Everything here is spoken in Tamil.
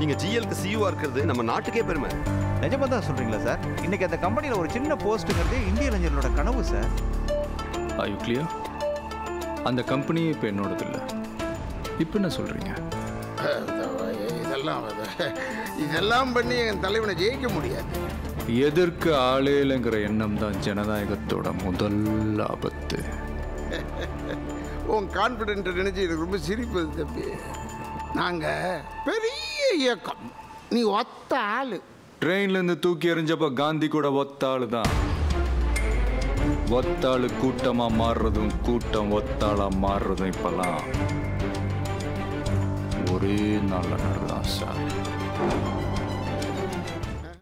இங்க ஜிஎல்க்கு சியூவா இருக்கிறது நம்ம நாட்டுக்கே பெருமை நிஜமா தான் சொல்றீங்களா சார் இன்னைக்கு அந்த கம்பெனியில் ஒரு சின்ன போஸ்ட்டுங்கிறது இந்திய இளைஞர்களோட கனவு சார் ஆர் யூ கிளியர் அந்த கம்பெனியே இப்போ என்னோடது இல்லை இப்போ என்ன சொல்கிறீங்க இதெல்லாம் இதெல்லாம் பண்ணி என் தலைவனை ஜெயிக்க முடியாது எதிர்க்க ஆளே இல்லைங்கிற எண்ணம் தான் ஜனநாயகத்தோட முதல் ஆபத்து உன் கான்ஃபிடென்ட் நினைச்சு எனக்கு ரொம்ப சிரிப்பது தம்பி நாங்க பெரிய இயக்கம் நீ ஒத்த ஆளு ட்ரெயின்லேருந்து தூக்கி எறிஞ்சப்ப காந்தி கூட ஒத்தாளு தான் ஒத்தாளு கூட்டமா மாறுறதும் கூட்டம் ஒத்தாளா மாறுறதும் இப்பெல்லாம் ஒரே நாள்ல நடதான் சார்